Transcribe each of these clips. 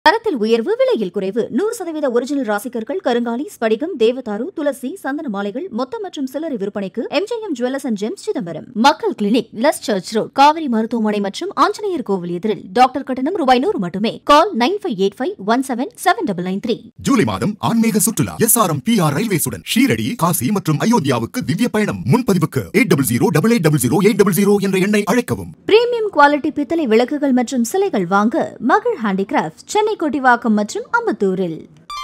தரத்தில் உயர்வு விலையில் குறைவு நூறு சதவீத ஒரிஜினல் ராசிக்கர்கள் கருங்காலி ஸ்படிகம் தேவதாரு துளசி சந்தன மாலைகள் மொத்த மற்றும் சில்லறை விற்பனைக்கு MGM jewellers and gems Chidambaram மக்கள் clinic Luz church road Kaveri மருத்துவமனை மற்றும் ஆஞ்சநேயர் கோவில் எதிரில் டாக்டர் கட்டணம் ரூபாய் நூறு மட்டுமே call nine five eight five one seven seven double nine three July மாதம் ஆன்மீக சுற்றுலா S R M P R ரயில்வேஸுடன் ஷீரடி காசி மற்றும் அயோத்தியாவுக்கு திவ்ய பயணம் முன்பதிவுக்கு eight double zero double eight double zero eight double zero என்ற எண்ணை அழைக்கவும் பிரீமியம் குவாலிட்டி பித்தளை விளக்குகள் மற்றும் சிலைகள் வாங்க மகள் ஹேண்டிகிராஃப்ட் சென்னை கொட்டிவாக்கம் மற்றும் அம்பத்தூரில்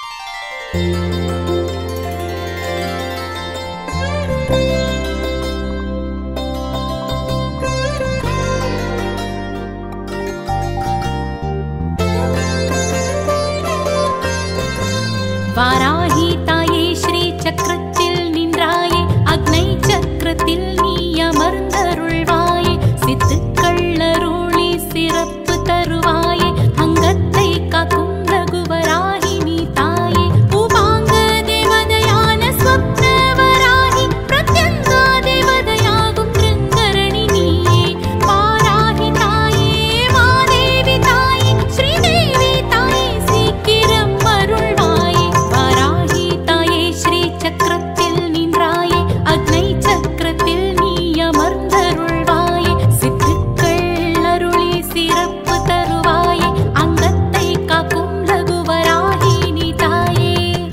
வாராகி தாயே ஸ்ரீ சக்கரத்தில் நின்றாயே அக்னை சக்கரத்தில் நீ அமர்ந்தருள்வாயே சித்துக்கள் அருளி சிறப்பு தருவாயே அங்கத்தை காக்கும் ரகுவராகி நீ தாயே உபாங்க தேவதையான ஸ்வப்னவராகி பிரத்யங்கா தேவதையாகும் திருங்கரணி நீயே வாராகி தாயே மாதேவி தாயே ஸ்ரீதேவி தாயே சீக்கிரம் அருள்வாயே வாராகி தாயே ஸ்ரீ சக்கரத்தில் நின்றாயே அக்னை சக்கரத்தில் நீ அமர்ந்தருள்வாயே சித்துக்கள் அருளி சிறப்பு தருவாயே அங்கத்தை காக்கும் ரகுவராகி நீ தாயே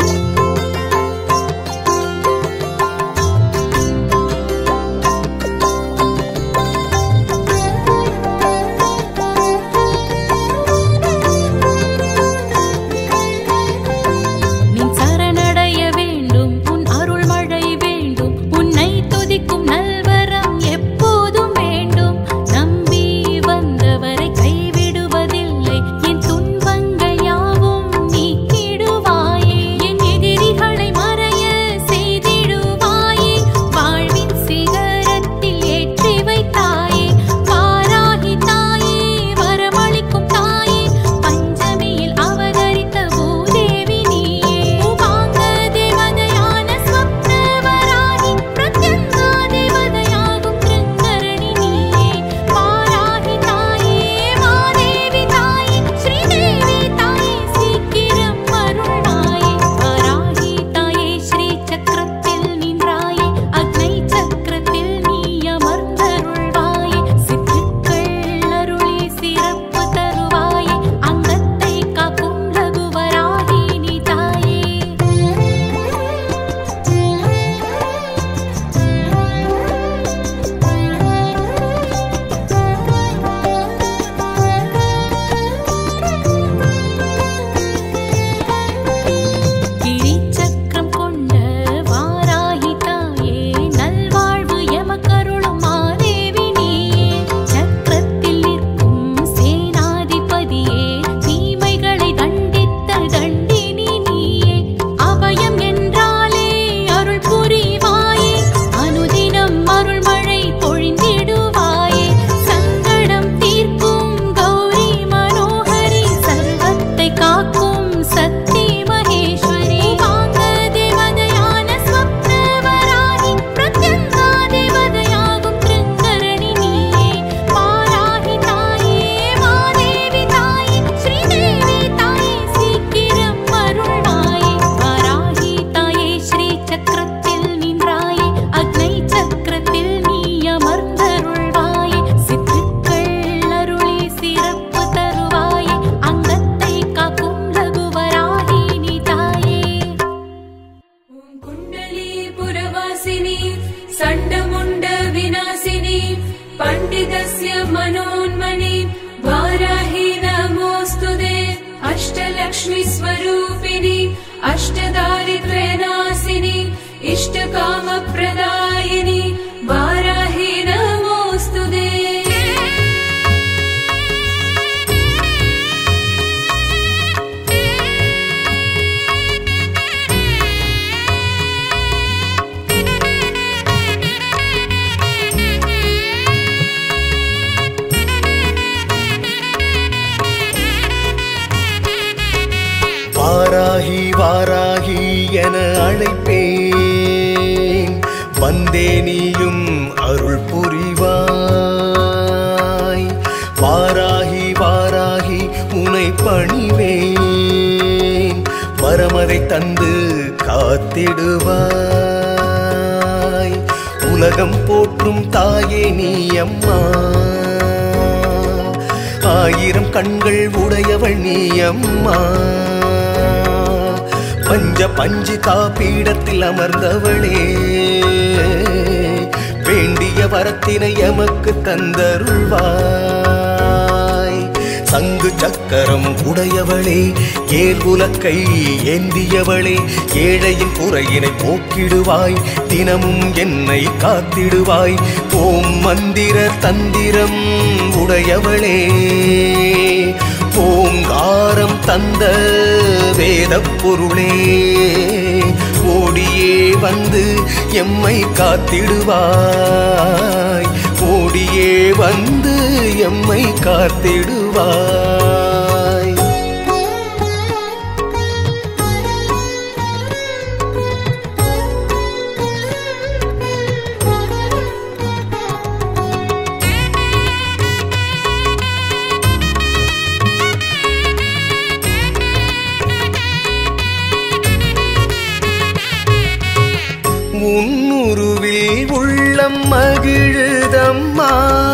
நின் சரணடைய வேண்டும் உன் அருள் மழை வேண்டும் உன்னை துதிக்கும் நல்வரம் எப்போதும் வேண்டும் நம்பி வந்தவரை கைவிடுவதில்லை என் துன்பங்கள் யாவும் நீக்கிடுவாயே என் எதிரிகளை மறைய செய்திடுவாயே வாழ்வின் சிகரத்தில் ஏற்றி வைத்தாயே வாராகி தாயே வரமளிக்கும் தாயே பஞ்சமியில் அவதரித்த பூதேவி நீயே உபாங்க தேவதையான ஸ்வப்னவராகி பிரத்யங்கா தேவதையாகும் திருங்கரணி நீயே வாராகி தாயே மாதேவி தாயே ஸ்ரீதேவி தாயே சீக்கிரம் அருள்வாயே வாராகி தாயே ஸ்ரீ சக்கரத்தில் நின்றாயே அக்னை சக்கரத்தில் நீ அமர்ந்தருள்வாயே சித்துக்கள் அருளி சிறப்பு தருவாயே அங்கத்தை காக்கும் ரகுவராகி நீ தாயே கிரிச்சக்கரம் கொண்ட வாராகி தாயே நல்வாழ்வு எமக்கருளும் மாதேவி நீயே சக்கரத்தில் நிற்கும் சேனாதிபதியே தீமைகளை தண்டித்த தண்டினி நீயே அபயம் என்றாலே அருள் புரிவாயே அனுதினம் அருள் மழை பொழிந்திடுவாயே சங்கடம் தீர்க்கும் கௌரி மனோகரி சர்வத்தை காக்கும் சக்தி மகேஸ்வரி வாங்க தேவதையான ஸ்வப்னவராகி பிரத்யங்கா தேவதையாகும் திருங்கரணி நீயே வாராகி தாயே மாதேவி தாயே ஸ்ரீதேவி தாயே சீக்கிரம் அருள்வாயே வாராகி தாயே ஸ்ரீ சக்கரத்தில் நின்றாயே அக்னை சக்கரத்தில் நீ அமர்ந்தருள்வாயே சித்துக்கள் அருளி சிறப்பு தருவாயே அங்கத்தை காக்கும் ரகுவராகி நீ தாயே ॐ कुण्डली पुरवासिनी सण्डमुण्ड विनाशिनी पण्डितस्य मनोन्मणि वाराहि नमोऽस्तु ते अष्टलक्ष्मि स्वरूपिणि अष्टदारिद्र्यनाशिनि इष्टकामप्रदायिनि वाराहि नमोऽस्तु ते வாராகி வாராகி என அழைப்பேன் வந்தே நீயும் அருள் புரிவாய் வாராகி வாராகி உனை பணிவேன் தந்து காத்திடுவாய் உலகம் போற்றும் தாயே நீ அம்மா ஆயிரம் கண்கள் உடையவள் நீ அம்மா பஞ்ச பஞ்சு காப்பீடத்தில் அமர்ந்தவளே வேண்டிய வரத்தினை எமக்கு தந்தருள்வாய் சங்கு சக்கரம் உடையவளே ஏல் உலக்கை ஏந்தியவளே ஏழையின் குறையினை போக்கிடுவாய் தினமும் என்னை காத்திடுவாய் ஓம் மந்திர தந்திரம் உடையவளே ஓங்காரம் தந்த வேதப் பொருளே ஓடியே வந்து எம்மை காத்திடுவாய் ஓடியே வந்து எம்மை காத்திடுவாய் உன்னுருவில் உள்ளம் மகிழுதம்மா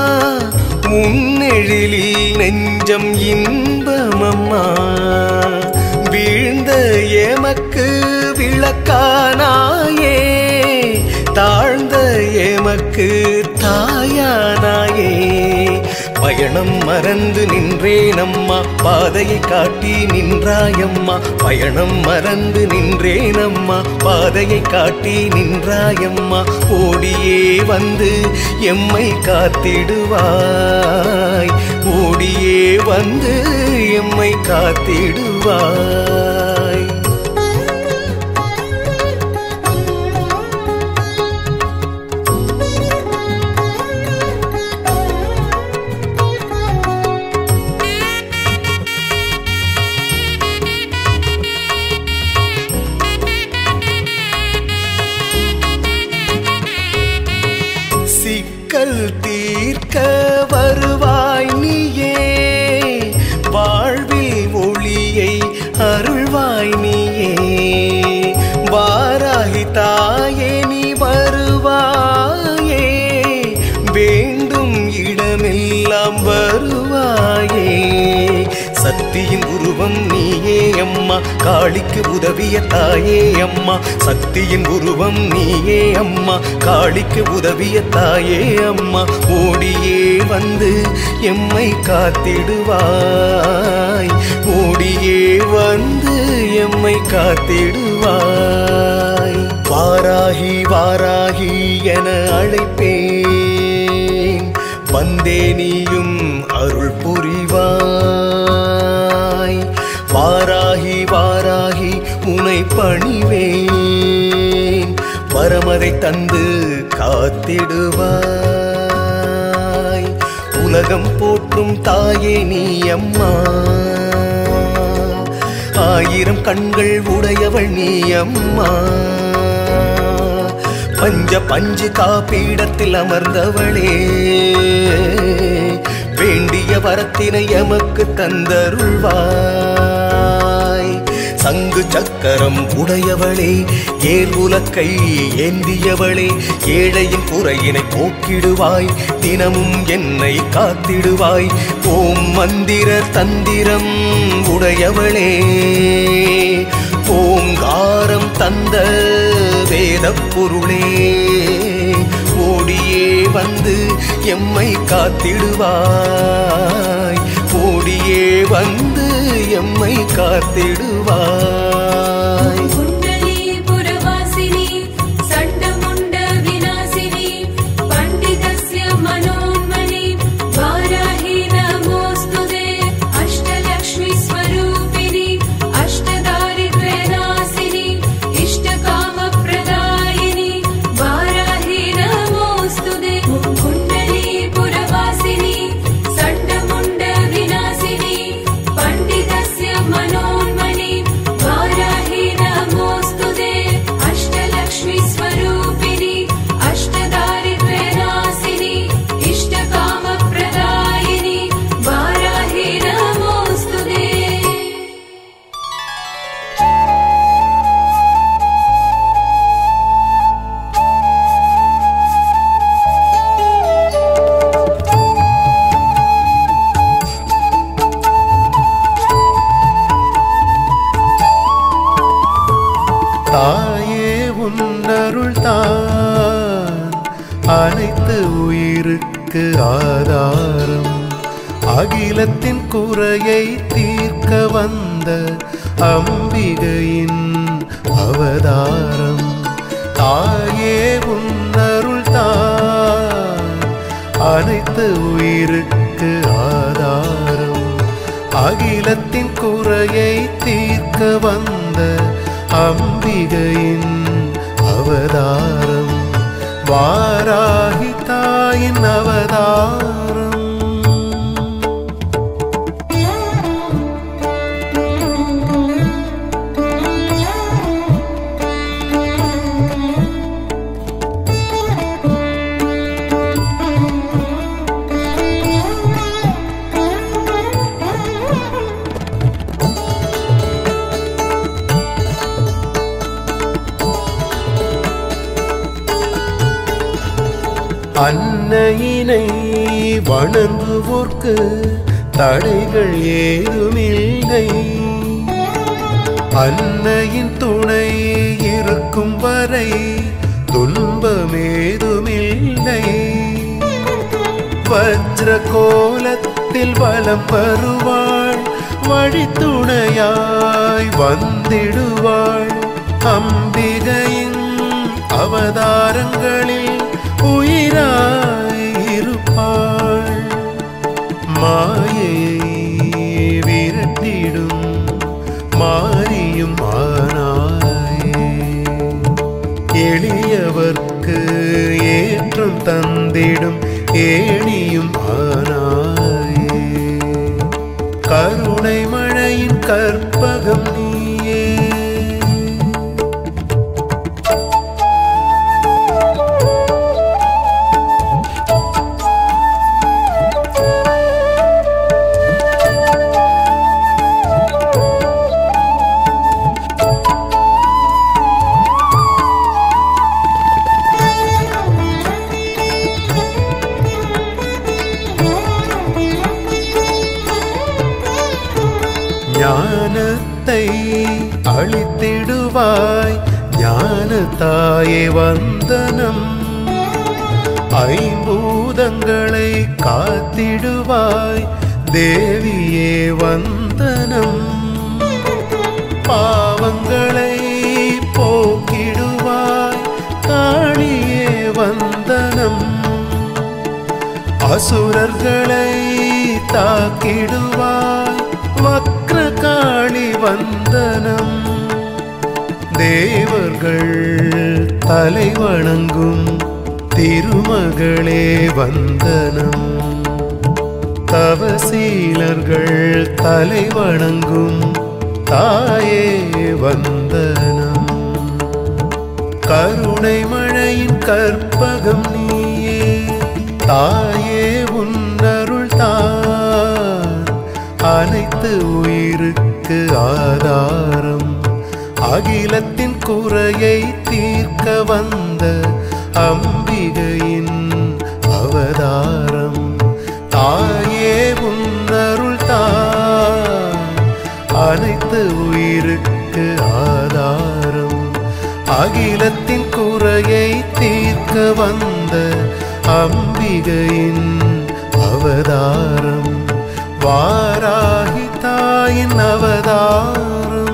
உன்னெழிலில் நெஞ்சம் இன்பமம்மா வீழ்ந்த எமக்கு விளக்கானாயே தாழ்ந்த எமக்கு தாயானாயே பயணம் மறந்து நின்றேனம்மா பாதையை காட்டி நின்றாயம்மா பயணம் மறந்து நின்றேனம்மா பாதையை காட்டி நின்றாயம்மா ஓடியே வந்து எம்மை காத்திடுவாய் ஓடியே வந்து எம்மை காத்திடுவாய் சிக்கல் தீர்க்க வருவாய் நீயே வாழ்வில் ஒளியை அருள்வாய் நீயே வாராகி தாயே நீ வருவாயே வேண்டும் இடமெல்லாம் வருவாயே சக்தியின் உருவம் நீயே அம்மா காளிக்கு உதவிய தாயே அம்மா சக்தியின் உருவம் நீயே அம்மா காளிக்கு உதவிய தாயே அம்மா ஓடியே வந்து எம்மை காத்திடுவாய் ஓடியே வந்து எம்மை காத்திடுவாய் வாராகி வாராகி என அழைப்பேன் வந்தே நீயும் அருள் புரிவாய் வாராகி வாராகி உனை பணிவேன் வரமதை தந்து காத்திடுவாய் உலகம் போற்றும் தாயே நீ அம்மா ஆயிரம் கண்கள் உடையவள் நீ அம்மா பஞ்ச பஞ்சு காப்பீடத்தில் அமர்ந்தவளே வேண்டிய வரத்தினை எமக்கு தந்தருள்வாய் சங்கு சக்கரம் உடையவளே ஏர் உலக்கை ஏந்தியவளே ஏழையின் குறையினை போக்கிடுவாய் தினமும் என்னை காத்திடுவாய் ஓம் மந்திர தந்திரம் உடையவளே ஓங்காரம் தந்த வேதப் பொருளே ஓடியே வந்து எம்மை காத்திடுவாய் ஓடியே வந்து எம்மை காத்திடுவாய் कुण्डली पुरवासिनी सण्डमुण्ड विनाशिनी पण्डितस्य मनोन्मणि वाराहि नमोऽस्तु ते अष्टलक्ष्मी स्वरूपिणि अष्टदारिद्र्यनाशिनि इष्टकामप्रदायिनि वाराहि नमोऽस्तु ते कुण्डली पुरवासिनी सण्डमुण्ड विनाशिनि पण्डितस्य मनोन्मणि वाराहि அகிலத்தின் குறையை தீர்க்க வந்த அம்பிகையின் அவதாரம் தாயே உன்னருள் தான் அனைத்து உயிருக்கு ஆதாரம் அகிலத்தின் குறையை தீர்க்க வந்த அம்பிகையின் அவதாரம் வாராகி தாயின் அவதாரம் அன்னையினை வணங்குவோர்க்கு தடைகள் ஏதுமில்லை அன்னையின் துணை இருக்கும் வரை துன்பமேதுமில்லை வஜ்ர கோலத்தில் வலம் வருவாள் வழித்துணையாய் வந்திடுவாள் அம்பிகையின் அவதாரங்களில் உயிராய் இருப்பாள் மாயையை விரட்டிடும் மாறியும் ஆனாயே எளியவர்க்கு ஏற்றம் தந்திடும் ஏணியும் ஆனாயே கருணை மழையின் கற்பகம் நீயே ஞானத்தை அளித்திடுவாய் ஞான தாயே வந்தனம் ஐம்பூதங்களை காத்திடுவாய் தேவியே வந்தனம் பாவங்களை போக்கிடுவாய் காளியே வந்தனம் அசுரர்களை தாக்கிடுவாய் வக்ர காளி வந்தனம் தேவர்கள் தலை வணங்கும் திருமகளே வந்தனம் தவசீலர்கள் தலை வணங்கும் தாயே வந்தனம் கருணை மழையின் கற்பகம் நீயே தாயே உன்னருள் தான் அனைத்து உயிருக்கு ஆதாரம் அகிலத்தின் குறையை தீர்க்க வந்த அம்பிகையின் அவதாரம் தாயே உன்னருள் தான் அனைத்து உயிருக்கு ஆதாரம் அகிலத்தின் குறையை தீர்க்க வந்த அம்பிகையின் அவதாரம் வாராகி தாயின் அவதாரம்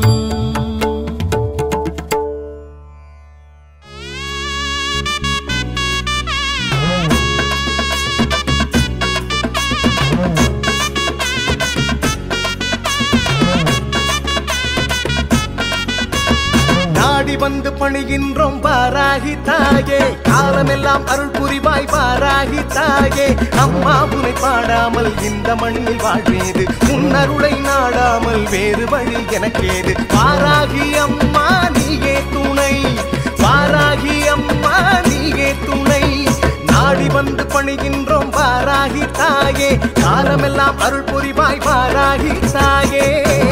நாடி வந்து பணிகின்றோம் பாராகி தாயே காலமெல்லாம் அருள் புரிவாய் பாராகி தாயே அம்மா உனை பாடாமல் இந்த மண்ணில் வாழ்வேது உன்னருளை நாடாமல் வேறு வழி எனக்கேது பாராகி அம்மா நீயே துணை பாராகி அம்மா நீயே துணை நாடி வந்து பணிகின்றோம் பாராகி தாயே காலமெல்லாம் அருள் புரிவாய் பாராகி தாயே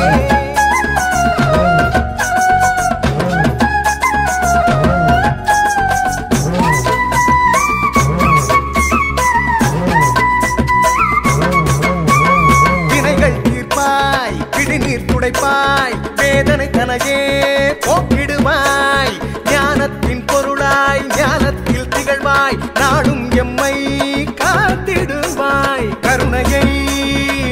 வினைகள் தீர்ப்பாய் பிடிநீர் துடைப்பாய் வேதனை தனையே போக்கிடுவாய் ஞானத்தின் பொருளாய் ஞானத்தில் திகழ்வாய் நாடும் எம்மை காத்திடுவாய் கருணையை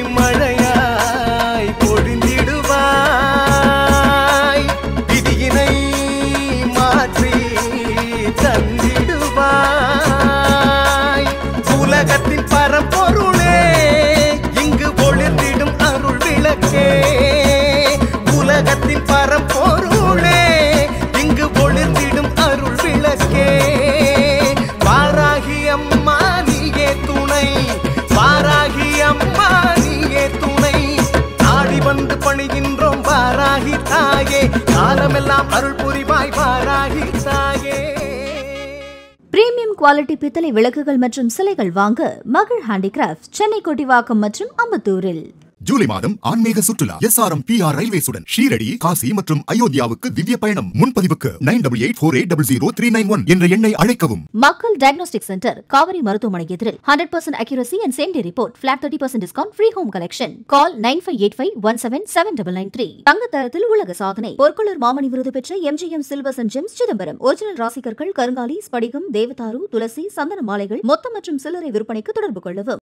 தாயே காலமெல்லாம் அருள் புரிவாய் வாராகி தாயே பிரீமியம் குவாலிட்டி பித்தளை விளக்குகள் மற்றும் சிலைகள் வாங்க மகள் ஹேண்டிகிராஃப்ட் சென்னை கொட்டிவாக்கம் மற்றும் அம்பத்தூரில் ஜூலை மாதம் ஆன்மீக சுற்றுலா எஸ்ஆர்எம் பிஆர் ரயில்வேஸுடன் ஷீரடி காசி மற்றும் அயோத்தியாவுக்கு திவ்ய பயணம் முன்பதிவுக்கு nine double eight four eight double zero three nine one என்ற எண்ணை அழைக்கவும் மக்கள் டயக்னோஸ்டிக் சென்டர் காவிரி மருத்துவமனை எதிரில் hundred percent accuracy and same day report flat thirty percent discount free home collection call nine five eight five one seven seven double nine three தங்க தரத்தில் உலக சாதனை பொற்கொள்ளர் மாமணி விருது பெற்ற MGM silvers and gems Chidambaram original ராசிகர்கள் கருங்காலி ஸ்படிகம் தேவதாரு துளசி சந்தன மாலைகள் மொத்த மற்றும் சில்லறை விற்பனைக்கு தொடர்பு கொள்ளவும்